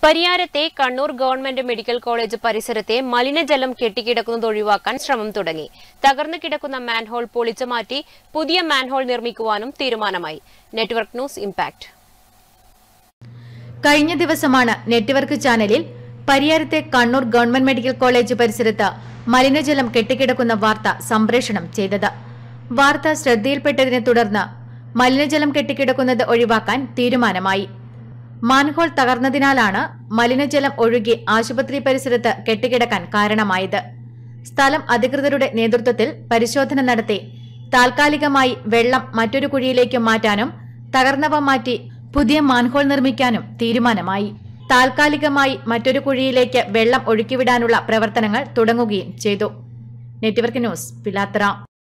പരിയാരത്തെ Kannur government medical college പരിസരത്തെ മലിനജലം കെട്ടിക്കിടക്കുന്നത് ഒഴിവാക്കാൻ ശ്രമം തുടങ്ങി തകർന്നു കിടക്കുന്ന മാൻഹോൾ പൊളിച്ചു മാറ്റി പുതിയ മാൻഹോൾ നിർമ്മിക്കുവാനും തീരുമാനമായി നെറ്റ്വർക്ക് ന്യൂസ് ഇംപാക്ട് കഴിഞ്ഞ ദിവസമാണ് നെറ്റ്വർക്ക് ചാനലിൽ പരിയാരത്തെ കണ്ണൂർ ഗവൺമെന്റ് മെഡിക്കൽ കോളേജ് പരിസരത്ത് മലിനജലം കെട്ടിക്കിടക്കുന്ന വാർത്ത സംപ്രേഷണം ചെയ്തത് വാർത്ത ശ്രദ്ധയിൽപ്പെട്ടതിനെ തുടർന്ന് മലിനജലം കെട്ടിക്കിടക്കുന്നത് ഒഴിവാക്കാൻ തീരുമാനമായി മാൻഹോൾ തകർന്നതിനാലാണ് മലിനജലം ഒഴുകി ആശുപത്രി പരിസരത്ത് കെട്ടിക്കിടക്കാൻ കാരണമായത് സ്ഥലം അധികൃതരുടെ നേതൃത്വത്തിൽ പരിശോധന നടത്തി താൽക്കാലികമായി വെള്ളം മറ്റൊരു കുഴിയിലേക്ക് മാറ്റാനും തകർന്നവ മാറ്റി പുതിയ മാൻഹോൾ നിർമ്മിക്കാനും തീരുമാനമായി താൽക്കാലികമായി മറ്റൊരു കുഴിയിലേക്ക് വെള്ളം ഒഴുക്കിവിടാനുള്ള പ്രവർത്തനങ്ങൾ തുടങ്ങുകയും ചെയ്തു നെറ്റ്വർക്ക് ന്യൂസ് പിലാത്തറ